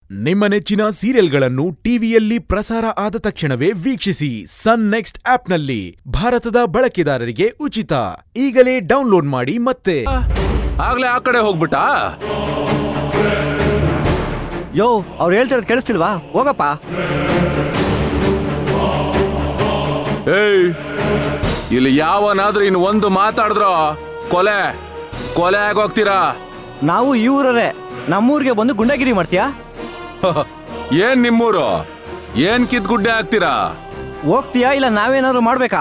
ನಿಮ್ಮ ನೆಚ್ಚಿನ ಸೀರಿಯಲ್ಗಳನ್ನು ಟಿವಿಯಲ್ಲಿ ಪ್ರಸಾರ ಆದ ತಕ್ಷಣವೇ ವೀಕ್ಷಿಸಿ ಸನ್ ನೆಕ್ಸ್ಟ್ ಆಪ್ನಲ್ಲಿ ಭಾರತದ ಬಳಕೆದಾರರಿಗೆ ಉಚಿತ ಈಗಲೇ ಡೌನ್ಲೋಡ್ ಮಾಡಿ ಮತ್ತೆ ಆಗ್ಲೇ ಆ ಕಡೆ ಹೋಗ್ಬಿಟ್ಟಾ ಯೋ ಅವ್ರು ಹೇಳ್ತಿರೋದು ಕೇಳಿಸ್ತಿಲ್ವಾ ಹೋಗಪ್ಪ ಏಯ್ ಇಲ್ಲಿ ಯಾವನಾದ್ರೂ ಇನ್ನು ಒಂದು ಮಾತಾಡಿದ್ರೋ ಕೊಲೆ ಕೊಲೆ ಆಗೋಗ್ತೀರಾ ನಾವು ಈ ಊರರೇ ನಮ್ಮೂರಿಗೆ ಬಂದು ಗುಂಡಗಿರಿ ಮಾಡ್ತೀಯಾ ಏನ್ ನಿಮ್ಮೂರು ಏನ್ ಕಿತ್ ಗುಡ್ಡೆ ಹಾಕ್ತೀರಾ ಹೋಗ್ತೀಯಾ ಇಲ್ಲ ನಾವೇನಾದ್ರು ಮಾಡ್ಬೇಕಾ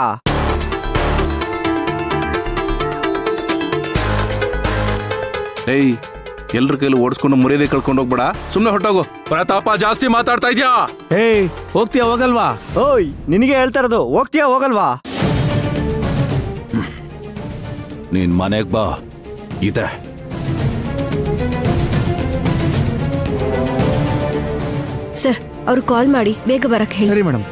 ಏಯ್ ಎಲ್ರ ಕೈಲಿ ಓಡಿಸ್ಕೊಂಡು ಮರ್ಯಾದೆ ಕಳ್ಕೊಂಡು ಹೋಗ್ಬೇಡ ಸುಮ್ಮನೆ ಹೊಟ್ಟೋಗು ಪ್ರತಾಪ ಜಾಸ್ತಿ ಮಾತಾಡ್ತಾ ಇದ್ಯಾ ಏಯ್ ಹೋಗ್ತೀಯ ಹೋಗಲ್ವಾ ಓಯ್ ನಿನಗೆ ಹೇಳ್ತಾ ಇರೋದು ಹೋಗ್ತೀಯಾ ಹೋಗಲ್ವಾ ನೀನ್ ಮನೆಗ್ ಬಾ ಇದೆ ಸರ್ ಅವ್ರು ಕಾಲ್ ಮಾಡಿ ಬೇಗ ಬರಕ್ ಹೇಳಿ ಸರಿ ಮೇಡಮ್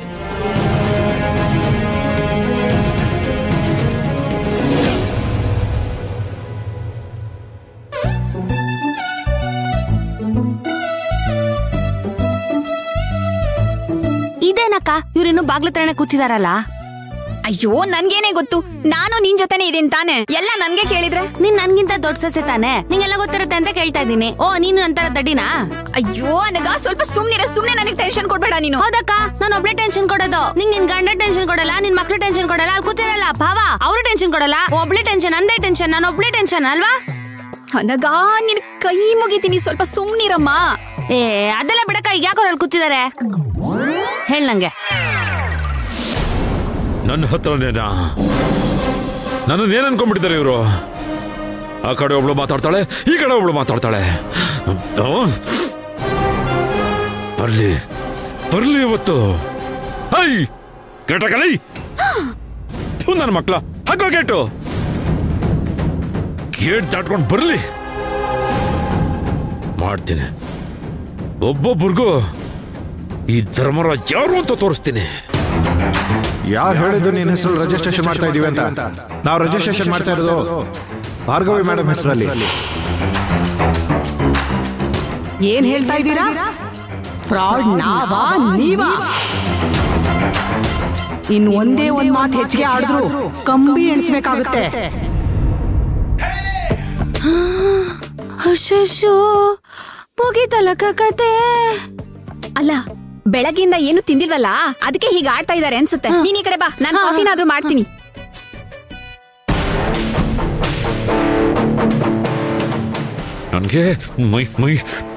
ಇದೇನಕ್ಕ ಇವ್ರಿನ್ನು ಬಾಗ್ಲ ಹತ್ರನೇ ಕೂತಿದಾರಲ್ಲ ಅಯ್ಯೋ ನನ್ಗೇನೆ ಗೊತ್ತು ನಾನು ನಿನ್ ಜೊತೆನೆ ಇದೀನಿ ತಾನೆ ಎಲ್ಲ ನನ್ಗೆ ಕೇಳಿದ್ರೆ ನೀನ್ ನನ್ಗಿಂತ ದೊಡ್ಡ ಸಸ್ಯ ತಾನೆ ನಿಂಗೆಲ್ಲ ಗೊತ್ತಿರುತ್ತೆ ಅಂತ ಕೇಳ್ತಾ ಇದ್ದೀನಿ ಓ ನೀನು ಅಂತಾರ ದಡ್ಡಿನಾ ಅಯ್ಯೋ ನನಗ ಸ್ವಲ್ಪ ಸುಮ್ನಿರ ಸುಮ್ನೆ ನನಗೆ ಟೆನ್ಷನ್ ಕೊಡ್ಬೇಡ ನೀನು ಹೌದಕ್ಕ ನಾನು ಒಬ್ಳೆ ಟೆನ್ಷನ್ ಕೊಡೋದು ನಿಂಗ್ ನಿನ್ ಗಂಡ ಟೆನ್ಷನ್ ಕೊಡಲ್ಲ ನಿನ್ ಮಕ್ಳು ಟೆನ್ಷನ್ ಕೊಡಲ್ಲ ಅಲ್ಲಿ ಕೂತಿರಲ್ಲ ಭಾವ ಅವ್ರು ಟೆನ್ಷನ್ ಕೊಡಲ್ಲ ಒಬ್ಳೆ ಟೆನ್ಷನ್ ಅಂದೇ ಟೆನ್ಷನ್ ನಾನು ಒಬ್ಳೆ ಟೆನ್ಷನ್ ಅಲ್ವಾ ನನಗ ನಿನ್ ಕೈ ಮುಗಿತೀನಿ ಸ್ವಲ್ಪ ಸುಮ್ನಿರಮ್ಮ ಏ ಅದೆಲ್ಲ ಬಿಡಕ್ಕ ಯಾಕೆ ಅವ್ರಲ್ಲಿ ಕೂತಿದಾರೆ ಹೇಳ್ ನಂಗೆ ನನ್ನ ಹತ್ರನೇನಾ ನನ್ನ ಏನ್ ಅನ್ಕೊಂಡ್ಬಿಟ್ಟಿದ್ದಾರೆ ಇವರು ಆ ಕಡೆ ಒಬ್ಳು ಮಾತಾಡ್ತಾಳೆ ಈ ಕಡೆ ಒಬ್ಳು ಮಾತಾಡ್ತಾಳೆ ಅವ್ನು? ಬರ್ಲಿ ಬರ್ಲಿ ಇವತ್ತು ಹೈ ಕೆಟ್ಟ ಕಲೈ ನನ್ನ ಮಕ್ಳ ಹಾಕೋ ಗೇಟು ಗೇಟ್ ದಾಟ್ಕೊಂಡು ಬರ್ಲಿ ಮಾಡ್ತೀನಿ ಒಬ್ಬೊಬ್ರಿಗೂ ಈ ಧರ್ಮರಾಜ್ ಯಾರು ಅಂತ ತೋರಿಸ್ತೀನಿ ಯಾರು ಹೇಳಿದ್ದು ನಿನ್ನ ಹೆಸರು ರಿಜಿಸ್ಟ್ರೇಷನ್ ಮಾಡ್ತಾ ಇದೀವಿ ಅಂತ ನಾವು ರಿಜಿಸ್ಟ್ರೇಷನ್ ಮಾಡ್ತಾ ಇರೋದು ಭಾರ್ಗವಿ ಮೇಡಮ್ ಹೆಸರಲ್ಲಿ ಏನ್ ಹೇಳ್ತಾ ಇದ್ದೀರಾ ಫ್ರಾಡ್ ನಾವಾ ನೀವಾ ಇನ್ ಒಂದೇ ಒಂದ್ ಮಾತು ಹೆಚ್ಚಿಗೆ ಆಡಿದ್ರು ಕಂಬಿ ಎಣಿಸ್ಬೇಕಾಗುತ್ತೆ ಅಶೋ ಮುಗೀತಲ್ಲಕ್ಕ ಕತೆ ಅಲ್ಲ ಬೆಳಗ್ಗೆಯಿಂದ ಏನು ತಿಂದಿಲ್ವಲ್ಲ ಅದಕ್ಕೆ ಹೀಗೆ ಆಡ್ತಾ ಇದಾರೆ ಅನ್ಸುತ್ತೆ ನೀನ್ ಈ ಕಡೆ ಬಾ ನಾನು ಕಾಫಿನಾದ್ರೂ ಮಾಡ್ತೀನಿ ನನಗೆ ಮೈ ಮೈ